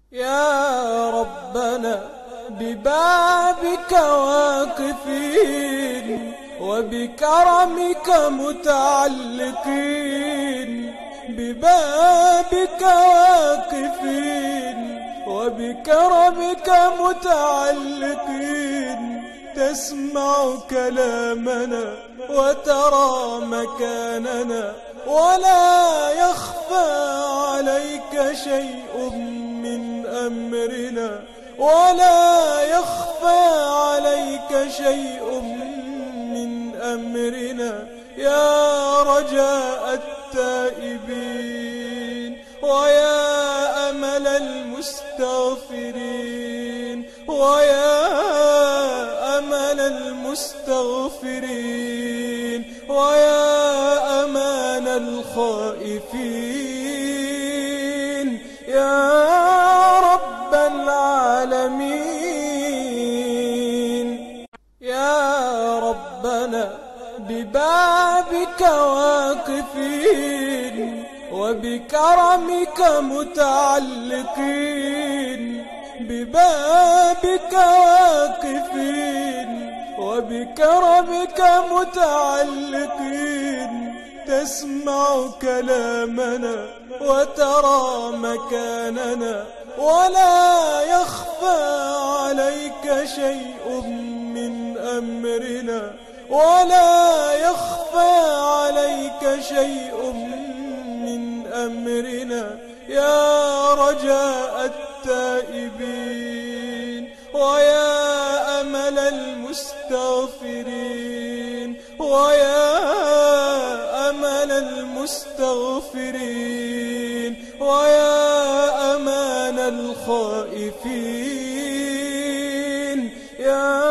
يا ربنا ببابك واقفين وبكرمك متعلقين ببابك واقفين وبكرمك متعلقين تسمع كلامنا وترى مكاننا ولا يخفى عليك شيء من أمرنا ولا يخفى عليك شيء من أمرنا يا رجاء التائبين ويا أمل المستغفرين ويا أمل المستغفرين ويا أمان الخائفين يا رب العالمين يا ربنا ببابك واقفين وبكرمك متعلقين ببابك واقفين وبكرمك متعلقين تسمع كلامنا وترى مكاننا ولا يخفى عليك شيء من أمرنا ولا يخفى عليك شيء من أمرنا يا رجاء التائبين ويا أمل المستغفرين ويا أمل المستغفرين ويا أمان الخائفين يا